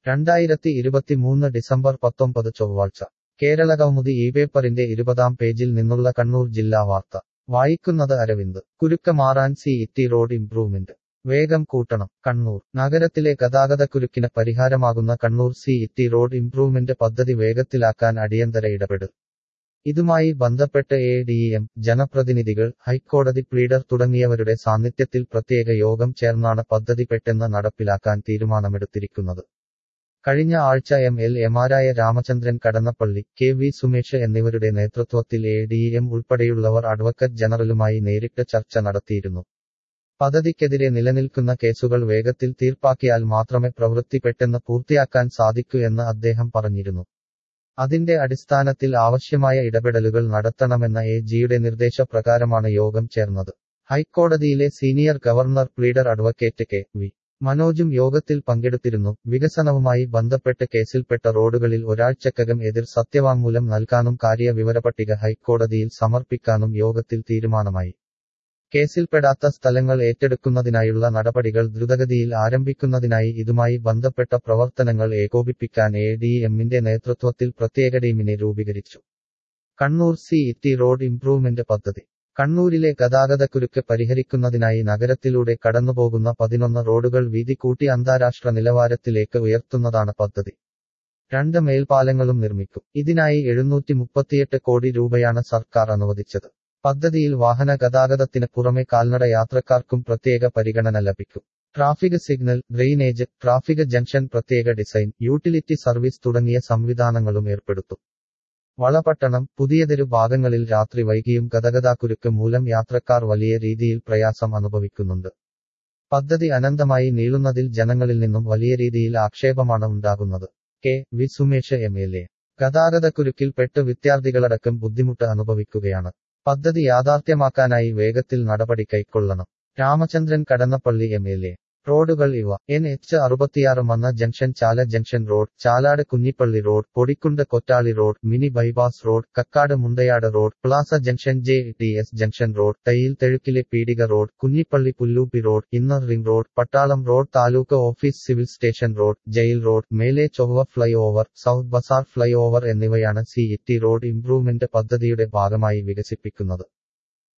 രണ്ടായിരത്തി ഇരുപത്തിമൂന്ന് ഡിസംബർ പത്തൊമ്പത് ചൊവ്വാഴ്ച കേരള കൗമുദി ഈ പേപ്പറിന്റെ ഇരുപതാം പേജിൽ നിന്നുള്ള കണ്ണൂർ ജില്ലാ വാർത്ത വായിക്കുന്നത് അരവിന്ദ് കുരുക്ക് മാറാൻ സി ഇറ്റി റോഡ് ഇംപ്രൂവ്മെന്റ് വേഗം കൂട്ടണം കണ്ണൂർ നഗരത്തിലെ ഗതാഗതക്കുരുക്കിന് പരിഹാരമാകുന്ന Kannur city road improvement പദ്ധതി വേഗത്തിലാക്കാൻ അടിയന്തര ഇടപെടൽ ഇതുമായി ബന്ധപ്പെട്ട് എ ഡി എം ജനപ്രതിനിധികൾ ഹൈക്കോടതി പ്ലീഡർ തുടങ്ങിയവരുടെ സാന്നിധ്യത്തിൽ പ്രത്യേക യോഗം ചേർന്നാണ് പദ്ധതി പെട്ടെന്ന് നടപ്പിലാക്കാൻ തീരുമാനമെടുത്തിരിക്കുന്നത് കഴിഞ്ഞ ആഴ്ച എം എൽ എമാരായ രാമചന്ദ്രൻ കടന്നപ്പള്ളി കെ വി സുമേഷ് എന്നിവരുടെ നേതൃത്വത്തിൽ എ ഡി എം ഉൾപ്പെടെയുള്ളവർ അഡ്വക്കറ്റ് ജനറലുമായി നേരിട്ട് ചർച്ച നടത്തിയിരുന്നു പദ്ധതിക്കെതിരെ നിലനിൽക്കുന്ന കേസുകൾ വേഗത്തിൽ തീർപ്പാക്കിയാൽ മാത്രമേ പ്രവൃത്തി പെട്ടെന്ന് പൂർത്തിയാക്കാൻ സാധിക്കൂ എന്ന് അദ്ദേഹം പറഞ്ഞിരുന്നു അതിന്റെ അടിസ്ഥാനത്തിൽ ആവശ്യമായ ഇടപെടലുകൾ നടത്തണമെന്ന എ ജിയുടെ നിർദ്ദേശപ്രകാരമാണ് യോഗം ചേർന്നത് ഹൈക്കോടതിയിലെ senior governor pleader advocate K V മനോജും യോഗത്തിൽ പങ്കെടുത്തിരുന്നു വികസനവുമായി ബന്ധപ്പെട്ട് കേസിൽപ്പെട്ട റോഡുകളിൽ ഒരാഴ്ചക്കകം എതിർ സത്യവാങ്മൂലം നൽകാനും കാര്യ വിവരപട്ടിക ഹൈക്കോടതിയിൽ സമർപ്പിക്കാനും യോഗത്തിൽ തീരുമാനമായി കേസിൽപ്പെടാത്ത സ്ഥലങ്ങൾ ഏറ്റെടുക്കുന്നതിനായുള്ള നടപടികൾ ദ്രുതഗതിയിൽ ആരംഭിക്കുന്നതിനായി ഇതുമായി ബന്ധപ്പെട്ട പ്രവർത്തനങ്ങൾ ഏകോപിപ്പിക്കാൻ എ ഡി എമ്മിന്റെ നേതൃത്വത്തിൽ പ്രത്യേക ടീമിനെ രൂപീകരിച്ചു Kannur city road improvement പദ്ധതി കണ്ണൂരിലെ ഗതാഗതക്കുരുക്ക് പരിഹരിക്കുന്നതിനായി നഗരത്തിലൂടെ കടന്നുപോകുന്ന പതിനൊന്ന് റോഡുകൾ വീതി കൂട്ടി അന്താരാഷ്ട്ര നിലവാരത്തിലേക്ക് ഉയർത്തുന്നതാണ് പദ്ധതി രണ്ട് മേൽപ്പാലങ്ങളും നിർമ്മിക്കും ഇതിനായി എഴുന്നൂറ്റി മുപ്പത്തിയെട്ട് കോടി രൂപയാണ് സർക്കാർ അനുവദിച്ചത് പദ്ധതിയിൽ വാഹന ഗതാഗതത്തിന് പുറമെ കാൽനട യാത്രക്കാർക്കും പ്രത്യേക പരിഗണന ലഭിക്കും traffic signal drainage traffic junction പ്രത്യേക ഡിസൈൻ യൂട്ടിലിറ്റി സർവീസ് തുടങ്ങിയ സംവിധാനങ്ങളും ഏർപ്പെടുത്തും വളപട്ടണം പുതിയതെരു ഭാഗങ്ങളിൽ രാത്രി വൈകിയും ഗതഗതാക്കുരുക്ക് മൂലം യാത്രക്കാർ വലിയ രീതിയിൽ പ്രയാസം അനുഭവിക്കുന്നുണ്ട് പദ്ധതി അനന്തമായി നീളുന്നതിൽ ജനങ്ങളിൽ നിന്നും വലിയ രീതിയിൽ ആക്ഷേപമാണ് ഉണ്ടാകുന്നത് K V Sumesh M L A ഗതാഗതക്കുരുക്കിൽപ്പെട്ട് വിദ്യാർത്ഥികളടക്കം ബുദ്ധിമുട്ട് അനുഭവിക്കുകയാണ് പദ്ധതി യാഥാർത്ഥ്യമാക്കാനായി വേഗത്തിൽ നടപടി കൈക്കൊള്ളണം Ramachandran Kadannappally M L A റോഡുകൾ ഇവ എൻ എച്ച് അറുപത്തിയാറ് Manna junction Chala junction road Chalad Kunhippally road Podikkundu Kottali road mini bypass road Kakkad Mundayad road plaza junction J T S junction road Thayyil തെഴുക്കിലെ Peedika road Kunhippally Pulluppi road inner ring road Pattalam road taluk office civil station road jail road Mele Chovva flyover south bazaar flyover എന്നിവയാണ് city road improvement പദ്ധതിയുടെ ഭാഗമായി വികസിപ്പിക്കുന്നത്